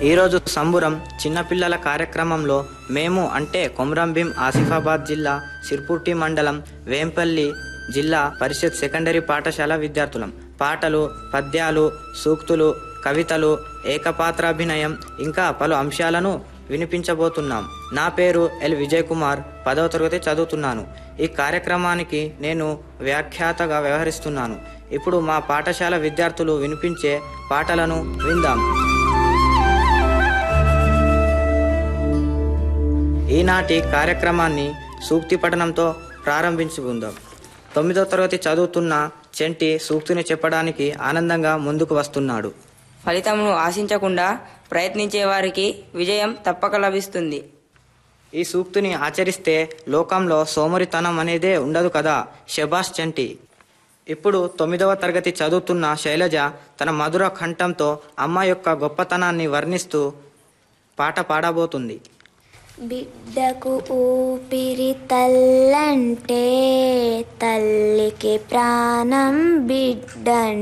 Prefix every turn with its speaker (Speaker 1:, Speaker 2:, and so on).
Speaker 1: ఈరోజు సంబురం చిన్నపిల్లల కార్యక్రమంలో మేము అంటే కొమరంభీం ఆసిఫాబాద్ జిల్లా సిర్పుర్టి మండలం వేంపల్లి జిల్లా పరిషత్ సెకండరీ పాఠశాల విద్యార్థులం పాటలు పద్యాలు సూక్తులు కవితలు ఏకపాత్రాభినయం ఇంకా పలు అంశాలను వినిపించబోతున్నాం నా పేరు ఎల్ విజయ్ కుమార్ పదవ తరగతి చదువుతున్నాను ఈ కార్యక్రమానికి నేను వ్యాఖ్యాతగా వ్యవహరిస్తున్నాను ఇప్పుడు మా పాఠశాల విద్యార్థులు వినిపించే పాటలను విందాం ఈనాటి కార్యక్రమాన్ని సూక్తి పఠనంతో ప్రారంభించుకుందాం తొమ్మిదో తరగతి చదువుతున్న చెంటి సూక్తిని చెప్పడానికి ఆనందంగా ముందుకు వస్తున్నాడు
Speaker 2: ఫలితమును ఆశించకుండా ప్రయత్నించే వారికి విజయం తప్పక లభిస్తుంది
Speaker 1: ఈ సూక్తిని ఆచరిస్తే లోకంలో సోమరితనం అనేదే ఉండదు కదా శబాష్ చంటి ఇప్పుడు తొమ్మిదవ తరగతి చదువుతున్న శైలజ తన మధుర కంఠంతో అమ్మ యొక్క గొప్పతనాన్ని వర్ణిస్తూ పాట పాడబోతుంది
Speaker 3: బిడ్డకు ఊపిరి తల్లంటే తల్లికి ప్రాణం బిడ్డంటే